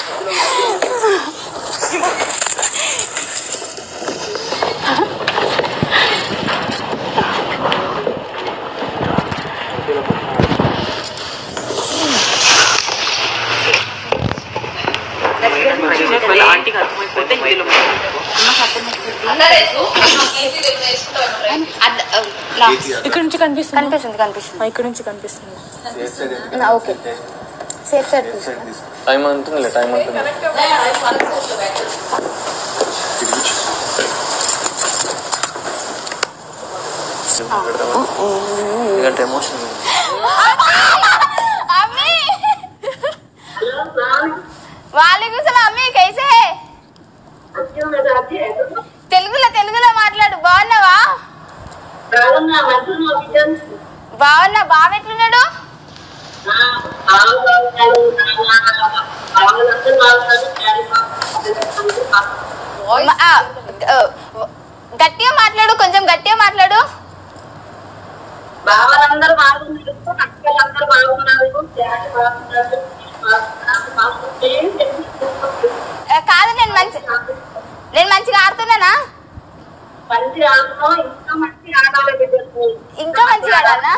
ఆంటీకి అర్థమైపోతే హిందీలో ఇక్కడ నుంచి కనిపిస్తుంది కనిపిస్తుంది కనిపిస్తుంది ఇక్కడ నుంచి కనిపిస్తుంది ఓకే సేఫ్ సైడ్ టైం అంటుందిలే టైం అంటుంది ఎందుకంటే ఎమోషన్ अम्मी वालेकुम सलाम अम्मी कैसे है తెలుగులో తెలుగులో మాట్లాడు బాగున్నావా బాగున్నా బావ ఎట్లున్నాడు మ- ఆ, ఆ, గట్టిగా మాట్లాడు కొంచెం గట్టిగా మాట్లాడు బావలందరూ బాగున్నారు అక్కలందరూ బాగున్నారు డాడీ బాగున్నారు ఆ, కాదు నేను మంచి నేను మంచిగా ఆడుతున్నానా మంచి ఆడడం ఇంకా మంచి ఆడాలి బిడ్డలు ఇంకా మంచిగా ఆడాలా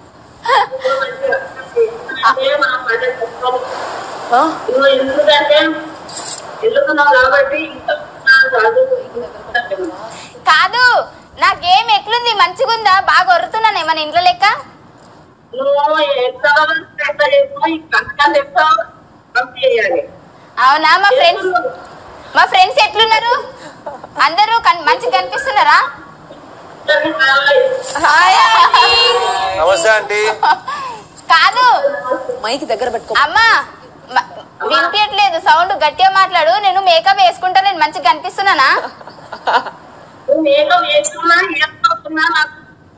అంటే మనం పడ్డ కష్టాలు నువ్వు ఎందుకంటే ఎల్లుతున్నావు కాబట్టి ఇంకా కాదు కాదు నా గేమ్ ఎట్లుంది మంచిగా ఉందా బాగా వరుతున్నానే మన ఇంట్లో లెక్క నువ్వు ఎంత ఎంత చేసినా ఈ కష్టాలు ఎంత పంప్ చేయాలి అవునా మా ఫ్రెండ్స్ మా ఫ్రెండ్స్ ఎట్లున్నారు అందరూ కన్- మంచిగా కనిపిస్తున్నారా హాయ్ ఆంటీ. నమస్తే ఆంటీ కాదు మైక్ దగ్గర పెట్టుకో అమ్మా మ- వినిపించట్లేదు సౌండ్ గట్టిగా మాట్లాడు నేను మేకప్ వేసుకుంటా నేను మంచిగా కనిపిస్తున్నానా నువ్వు ఏదో వేసుకున్నా ఏం తప్పున్నా నాకు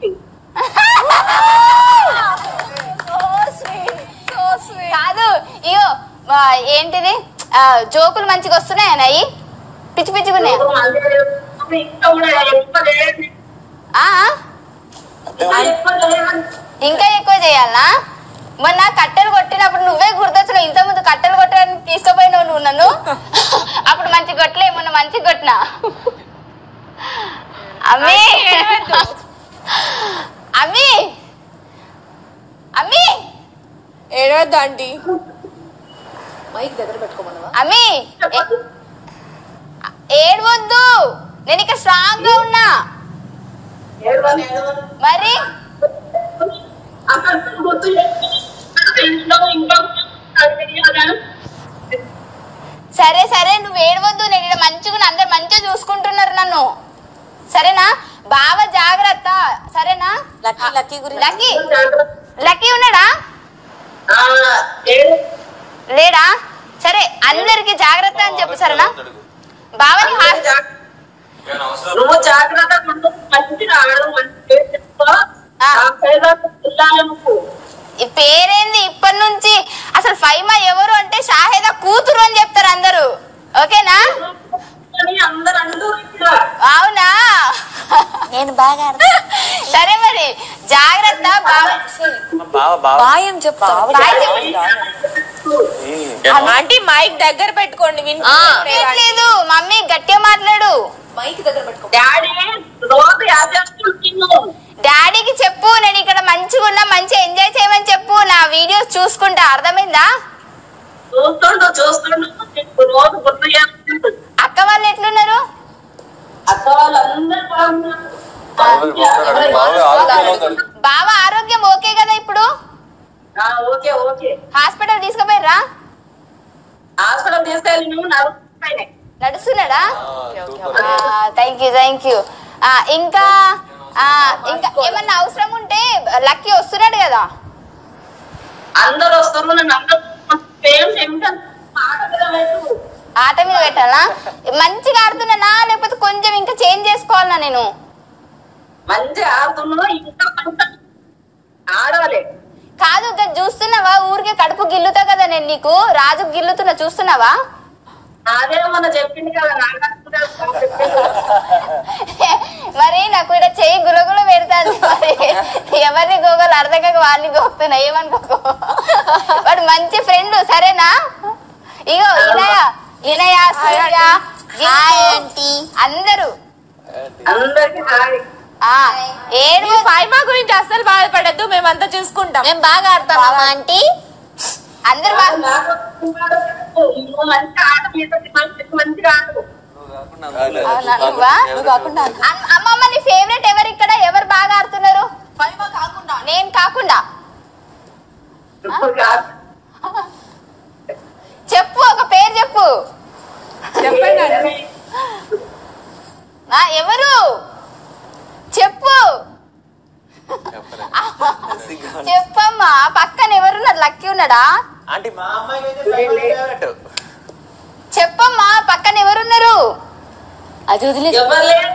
కాదు ఇయో ఆ, ఏంటిది ఆ, జోకులు మంచిగా వస్తున్నాయా నాయి పిచ్చి పిచ్చిగా ఉన్నాయా ఇంకా కూడా ఎక్కువ లేదు ఆ? ఎక్కువ లేదు ఇంకా ఎక్కువ చేయాలనా మొన్న కట్టెలు కొట్టినప్పుడు నువ్వే గుర్తొచ్చినావు ఇంత ముందు కట్టెలు కొట్టడానికి తీసుకుపోయినావు నువ్వు నన్ను అప్పుడు మంచి కొట్టలే మొన్న మంచి కొట్టినా అమ్మి అమ్మి అమ్మి ఏడవద్దు ఆంటీ మైక్ దగ్గర పెట్టుకోమన్నవా అమ్మి ఏ- ఏడవద్దు నేను ఇక్కడ స్ట్రాంగ్ గా ఉన్నా ఏడవని ఏడవని మరి అక్కడ గుర్తు చేసుకుని ఇంట్లో ఇంకా తెలియదా సరే సరే నువ్వు ఏడవద్దు నేను ఇక్కడ మంచిగా ఉన్నా. అందరు మంచిగా చూసుకుంటున్నారు నన్ను సరేనా బావ జాగ్రత్త సరేనా లక్కీ లక్కీ గురించి లక్కీ లక్కీ ఉన్నాడా ఆ, ఏడు లేడా సరే అందరికి జాగ్రత్త అని చెప్పు సరేనా బావని హా- జాగ్రత్త. నువ్వు జాగ్రత్తగా ఉండు మంచిగా ఆడు మంచి చెప్తా ఆ. ఆ పేదలకు పిల్లాలి నువ్వు ఈ పేరేంది ఇప్పటి నుంచి అసలు ఫైమా ఎవరు అంటే షాహేదా కూతురు అని చెప్తారు అందరూ ఓకేనా అని అందరు అందరూ ఇక్కడ అవునా నేను బాగా సరే మరి జాగ్రత్త బావ బావ బావ బాయ్ అని చెప్తా బాయ్ చెప్పు. ఆంటీ మైక్ దగ్గర పెట్టుకోండి లేదు మమ్మీ గట్టిగా మాట్లాడు మైక్ దగ్గర పెట్టుకో డాడీ రోజు యాదేసుకుంటున్నావు డాడీకి చెప్పు నేను ఇక్కడ మంచిగా ఉన్నా మంచిగా ఎంజాయ్ చేయమని చెప్పు నా వీడియోస్ చూసుకుంటా అర్థమైందా చూస్తుండు చూస్తుండు నీకు రోజు గుర్తు చేస్తుండు అక్క వాళ్ళు ఎట్లున్నారు అక్క వాళ్ళందరూ బాగున్నారు బావ ఆరోగ్యంగా ఉన్నాడు. బావ ఆరోగ్యం ఓకే కదా ఇప్పుడు ఆ, ఓకే ఓకే హాస్పిటల్ తీసుకుపోయిర్రా హాస్పిటల్ తీసుకెళ్ళి నువ్వు నడుస్తున్నాయి నడుస్తున్నాడా super. Thank you thank you ఇంకా ఆ, ఇంకా ఏమన్నా అవసరం ఉంటే లక్కీ వస్తున్నాడు కదా అందరు వస్తారు నన్ను అందరూ సేమ్ ఏమిటంటే మాట మీద పెట్టు ఆట మీద పెట్టాలా మంచిగా ఆడుతున్నానా లేకపోతే కొంచెం ఇంకా చేంజ్ చేసుకోవాలనా నేను మంచి ఆడుతున్నావు ఇంకా కొంచెం ఆడాలి కాదు ఇంకా చూస్తున్నావా ఊరికే కడుపు గిల్లుతా కదా నేను నీకు రాజు గిల్లుతున్నా చూస్తున్నావా అదే మన చెప్పింది కదా నాన్న మరి నాకు ఇక్కడ చెయ్యి గులగుల పెడతాను మరి ఎవరిని గోగలు అర్థం కాక వాడిని గోకుతున్నా ఏమనుకోకు వాడు మంచి ఫ్రెండ్ సరేనా ఇగో ఇలాగా వినయ సూర్య హాయ్ ఆంటీ అందరూ అందరికి హాయ్ ఆ ఏడు ఫైమా గురించి అస్సలు బాధపడద్దు మేమంతా చూసుకుంటాం మేము బాగా ఆడతాం ఆంటీ అందరు బాగా నాకు నువ్వు మంచి ఆట మీద మంచి మంచిగా ఆడు అవునా, నువ్వా? అమ్- అమ్మమ్మ నీ ఫేవరెట్ ఎవరు ఇక్కడ ఎవరు బాగా ఆడుతున్నారు నేను కాకుండా ఇప్పుడు కాదు చెప్పు ఒక పేరు చెప్పు చెప్పండి ఆ, ఎవరు చెప్పు చెప్పమ్మా పక్కన ఎవరున్నారు లక్కీ ఉన్నాడా ఆంటీ మా అమ్మాయికి అయితే ఫేవరెట్ చెప్పమ్మా పక్కన ఎవరున్నారు అది వదిలే ఎవరు లేరు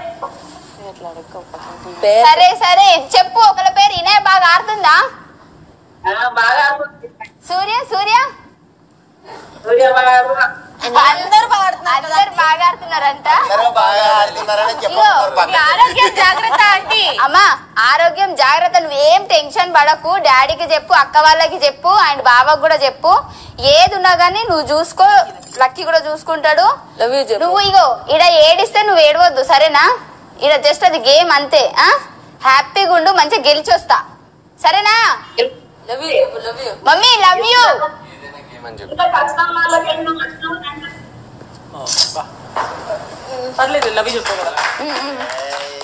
సరే సరే చెప్పు ఒకళ్ళ పేరు ఇనే బాగా ఆడుతుందా ఆ, బాగా ఆడుతుంది సూర్య సూర్య సూర్య బాగా అందరూ పాడుతున్నారు అందరు బాగా ఆడుతున్నారంట అందరూ బాగా ఆడుతున్నారని ఇగో, చెప్పారు మీ ఆరోగ్యం జాగ్రత్త ఆంటీ అమ్మా ఆరోగ్యం జాగ్రత్త నువ్వేం టెన్షన్ పడకు డాడీకి చెప్పు అక్క వాళ్ళకి చెప్పు అండ్ బాబాకి కూడా చెప్పు ఏది ఉన్నా గానీ నువ్వు చూసుకో లక్కీ కూడా చూసుకుంటాడు లవ్ యూ చెప్పు నువ్వు ఇగో ఇడ ఏడిస్తే నువ్వు ఏడవద్దు సరేనా ఇడ జస్ట్ అది గేమ్ అంతే ఆ హ్యాపీగా ఉండు మంచిగా గెలిచి వస్తా సరేనా లవ్ యూ చెప్పు love you mummy love you ఏమని చెప్పు ఇంకా కస్టమర్లకి ఎన్నో కష్టం పర్లేదు లవ్ చెప్పు కదా